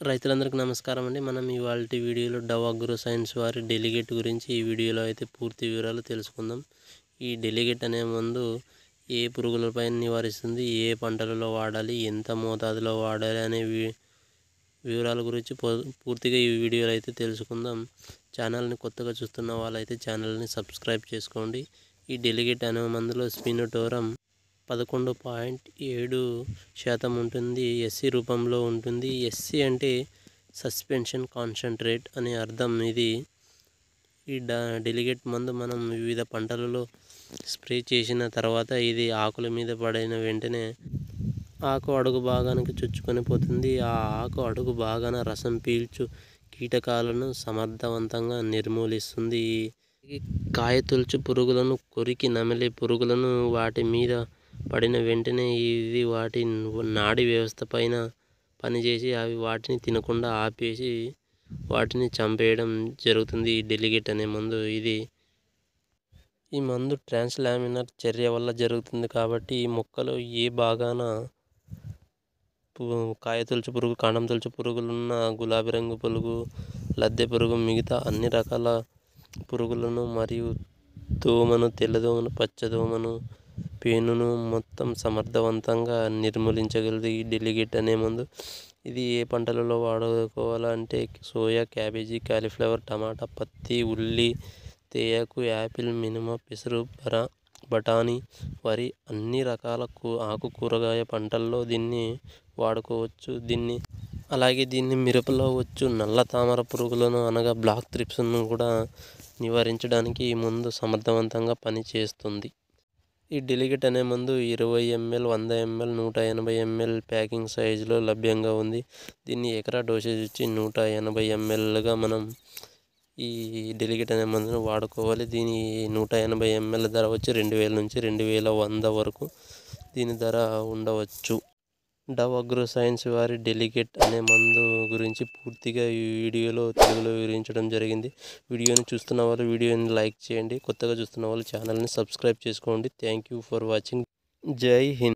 రైతులందరికీ నమస్కారం అండి మనం ఇవాళ వీడియోలో డవ్ అగ్రో సైన్స్ వారి డెలిగేట్ గురించి ఈ వీడియోలో అయితే పూర్తి వివరాలు తెలుసుకుందాం ఈ డెలిగేట్ అనే మందు ఏ పురుగులపై నివారిస్తుంది ఏ పంటలలో వాడాలి ఎంత మోతాదులో వాడాలి అనే వి- వివరాల గురించి పూ- పూర్తిగా ఈ వీడియోలో అయితే తెలుసుకుందాం ఛానల్ని కొత్తగా చూస్తున్న వాళ్ళైతే ఛానల్ని సబ్స్క్రైబ్ చేసుకోండి ఈ డెలిగేట్ అనే మందులో స్పినోటోరం పదకొండు పాయింట్ ఏడు శాతం ఉంటుంది ఎస్సీ రూపంలో ఉంటుంది ఎస్సీ అంటే సస్పెన్షన్ కాన్సన్ట్రేట్ అనే అర్థం ఇది ఈ డ డెలిగేట్ మందు మనం వివిధ పంటలలో స్ప్రే చేసిన తర్వాత ఇది ఆకుల మీద పడిన వెంటనే ఆకు అడుగు భాగానికి చుచ్చుకొని పోతుంది ఆ ఆకు అడుగు భాగాన రసం పీల్చు కీటకాలను సమర్థవంతంగా నిర్మూలిస్తుంది ఈ కాయ తొలుచు పురుగులను కొరికి నమిలే పురుగులను వాటి మీద పడిన వెంటనే ఇది వాటి నాడి వ్యవస్థ పైన పనిచేసి అవి వాటిని తినకుండా ఆపేసి వాటిని చంపేయడం జరుగుతుంది ఈ డెలిగేట్ అనే మందు ఇది ఈ మందు ట్రాన్స్లామినర్ చర్య వల్ల జరుగుతుంది కాబట్టి ఈ మొక్కలో ఏ భాగాన పు- కాయ తొలుచు పురుగు కాండం తొలుచు పురుగులున్న గులాబీ రంగు పురుగు లద్దె పురుగు మిగతా అన్ని రకాల పురుగులను మరియు దోమను తెల్లదోమను పచ్చదోమను పేనును మొత్తం సమర్థవంతంగా నిర్మూలించగలదు ఈ డెలిగేట్ అనే మందు ఇది ఏ పంటలలో వాడుకోవాలంటే సోయా క్యాబేజీ కాలీఫ్లవర్ టమాటా పత్తి ఉల్లి తేయాకు యాపిల్ మినుమ పెసరు బర బఠానీ వరి అన్ని రకాల కూ ఆకు కూరగాయ పంటల్లో దీన్ని వాడుకోవచ్చు దీన్ని అలాగే దీన్ని మిరపలో వచ్చు నల్ల తామర పురుగులను అనగా బ్లాక్ త్రిప్స్ను కూడా నివారించడానికి ఈ మందు సమర్థవంతంగా పనిచేస్తుంది ఈ డెలిగేట్ అనే మందు ఇరవై ఎంఎల్ వంద ఎంఎల్ నూట ఎనభై ఎంఎల్ ప్యాకింగ్ సైజులో లభ్యంగా ఉంది దీన్ని ఎకరా డోసేజ్ ఇచ్చి నూట ఎనభై ఎంఎల్గా మనం ఈ డెలిగేట్ అనే మందును వాడుకోవాలి దీని నూట ఎనభై ఎంఎల్ ధర వచ్చి రెండు వేల నుంచి రెండు వేల వంద వరకు దీని ధర ఉండవచ్చు డవ్ అగ్రో సైన్స్ వారి డెలిగేట్ అనే మందు గురించి పూర్తిగా ఈ వీడియోలో తెలుగులో వివరించడం జరిగింది వీడియోని చూస్తున్న వాళ్ళు వీడియోని లైక్ చేయండి కొత్తగా చూస్తున్న వాళ్ళు ఛానల్ని సబ్స్క్రైబ్ చేసుకోండి థ్యాంక్ యూ ఫర్ వాచింగ్ జై హింద్